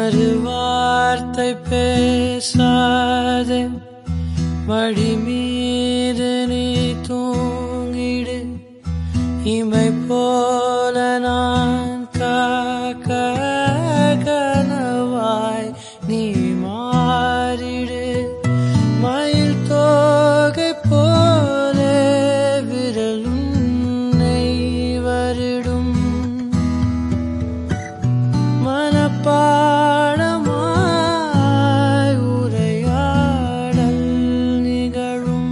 மறுவார்த்தை பேசாதே மடி மீது நீ தூங்கிடு இமை போல நான் காக்க கனவாய் நீ மாறிடு மயில் தோகை போல விரல் உன்னை வருடும் மனப்பாடமாய் உரையாடல் நிகழும்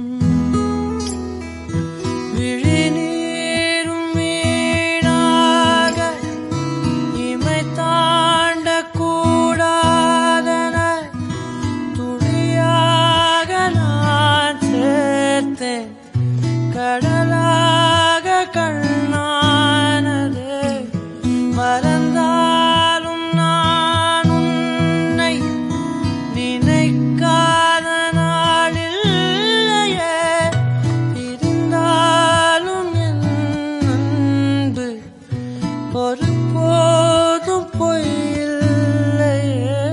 விழிநீரும் வீணாக இமை தாண்டக் கூடாதன துளியாக நான் சேர்த்தேன் கடலாக கண்ணானது மறந்தாலும் நான் உன்னை நினைக்காத நாளில்லையே இருந்தாலும் என் அன்பு ஒருபோதும் பொய்யில்லையே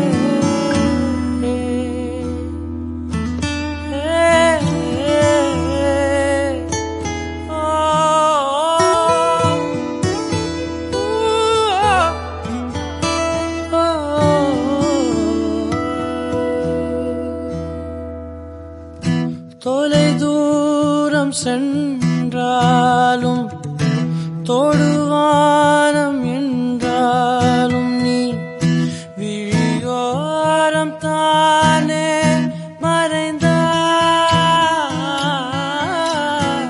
தொலை தூரம் சென்றாலும் தொடுவானம் என்றாலும் நீ விழியோரம் தானே மறைந்தாய்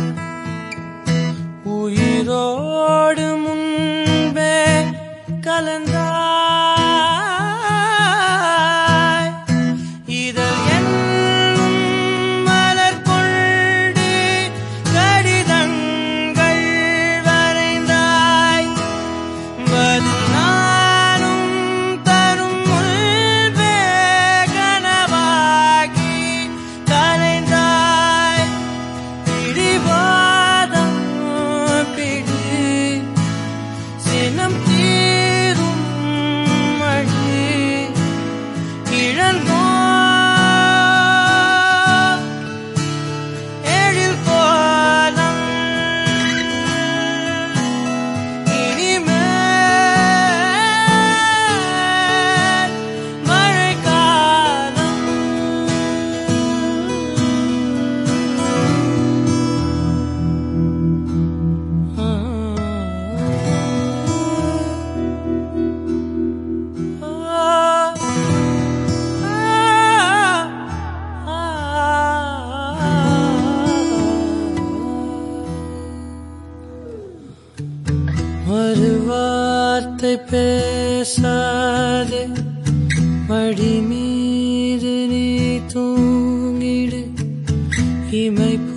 உயிரோடு முன்பே கலந்தாய் இதழ் என்னும் மலர் கொண்டு கடிதங்கள் வரைந்தாய் பதில் நானும் தரும் முன்பே கனவாகி கலைந்தாய் பிடிவாதம் பிடி சினம் தீரும் மழி இழந்தோ எழில் கோலம் இனிமேல் மழைக்காலம் ஒரு வார்த்தை பேசாதே மடி மீது நீ தூங்கிடு இமை